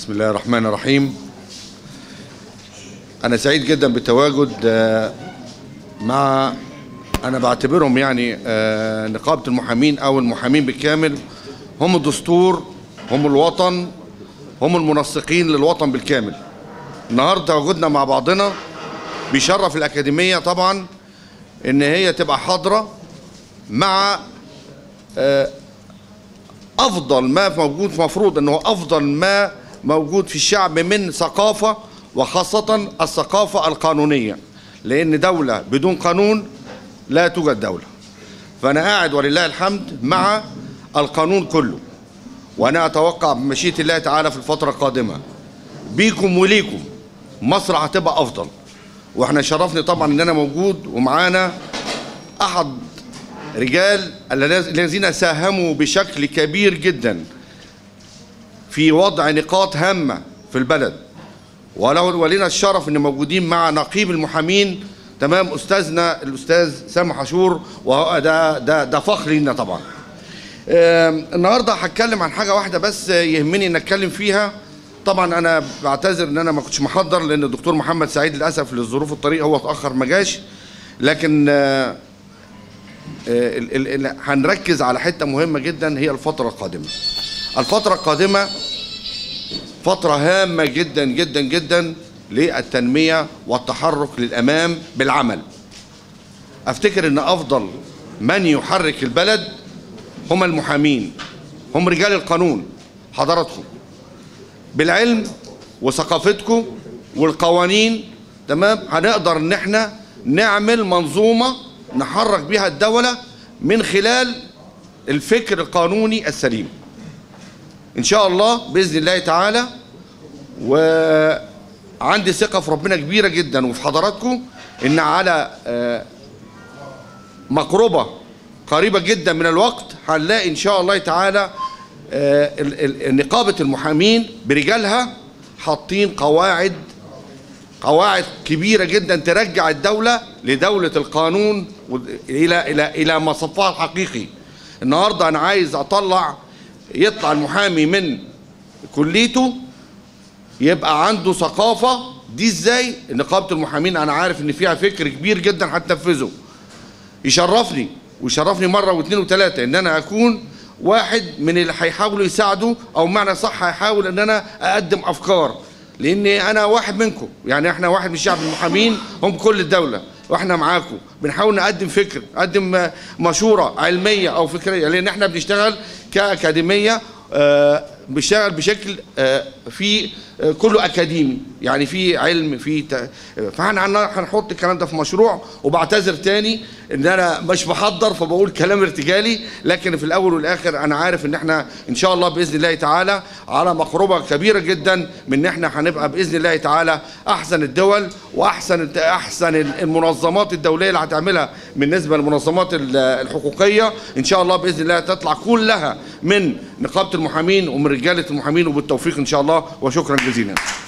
بسم الله الرحمن الرحيم أنا سعيد جدا بالتواجد آه، مع أنا بعتبرهم يعني آه، نقابة المحامين أو المحامين بالكامل هم الدستور هم الوطن هم المنسقين للوطن بالكامل النهارده تواجدنا مع بعضنا بيشرف الأكاديمية طبعا إن هي تبقى حاضرة مع افضل ما موجود مفروض انه افضل ما موجود في الشعب من ثقافه وخاصه الثقافه القانونيه لان دوله بدون قانون لا توجد دوله فانا قاعد ولله الحمد مع القانون كله وانا اتوقع بمشيئه الله تعالى في الفتره القادمه بيكم وليكم مصر هتبقى افضل واحنا شرفني طبعا ان انا موجود ومعانا احد رجال الذين ساهموا بشكل كبير جدا في وضع نقاط هامة في البلد ولو ولنا الشرف ان موجودين مع نقيب المحامين تمام استاذنا الاستاذ سامح عاشور وهو ده ده ده فخر لينا طبعا. آم، النهارده هتكلم عن حاجه واحده بس يهمني ان اتكلم فيها طبعا انا بعتذر ان انا ما كنتش محضر لان الدكتور محمد سعيد للاسف لظروف الطريق هو اتاخر ما جاش لكن آه، ال- ال- ال- هنركز على حته مهمه جدا هي الفتره القادمه. الفتره القادمه فتره هامه جدا جدا جدا للتنميه والتحرك للامام بالعمل. افتكر ان افضل من يحرك البلد هم المحامين هم رجال القانون حضراتكم بالعلم وثقافتكم والقوانين تمام هنقدر ان احنا نعمل منظومه نحرك بيها الدوله من خلال الفكر القانوني السليم ان شاء الله باذن الله تعالى وعندي ثقه في ربنا كبيره جدا وفي حضراتكم ان على آه، مقربه قريبه جدا من الوقت هنلاقي ان شاء الله تعالى آه، ال- ال- نقابه المحامين برجالها حاطين قواعد قواعد كبيره جدا ترجع الدوله لدوله القانون و- الى الى الى مصفها الحقيقي النهارده انا عايز اطلع يطلع المحامي من كليته يبقى عنده ثقافه دي ازاي نقابه المحامين انا عارف ان فيها فكر كبير جدا هتنفذه يشرفني ويشرفني مره واثنين وثلاثه ان انا اكون واحد من اللي هيحاولوا يساعدوا او معنى صح هيحاول ان انا اقدم افكار لاني انا واحد منكم يعني احنا واحد من شعب المحامين هم كل الدوله واحنا معاكم بنحاول نقدم فكر نقدم آه، مشوره علميه او فكريه لان احنا بنشتغل كاكاديميه آه، بنشتغل بشكل آه، في آه، كله اكاديمي يعني في علم في ت... فاحنا هن- هنحط الكلام ده في مشروع وبعتذر تاني ان انا مش محضر فبقول كلام ارتجالي لكن في الاول والاخر انا عارف ان احنا ان شاء الله باذن الله تعالى على مقربه كبيره جدا من ان احنا هنبقى باذن الله تعالى احسن الدول واحسن احسن المنظمات الدوليه اللي هتعملها بالنسبه للمنظمات ال- الحقوقيه ان شاء الله باذن الله تطلع كلها من نقابه المحامين ومن رجاله المحامين وبالتوفيق ان شاء الله وشكرا جزيلا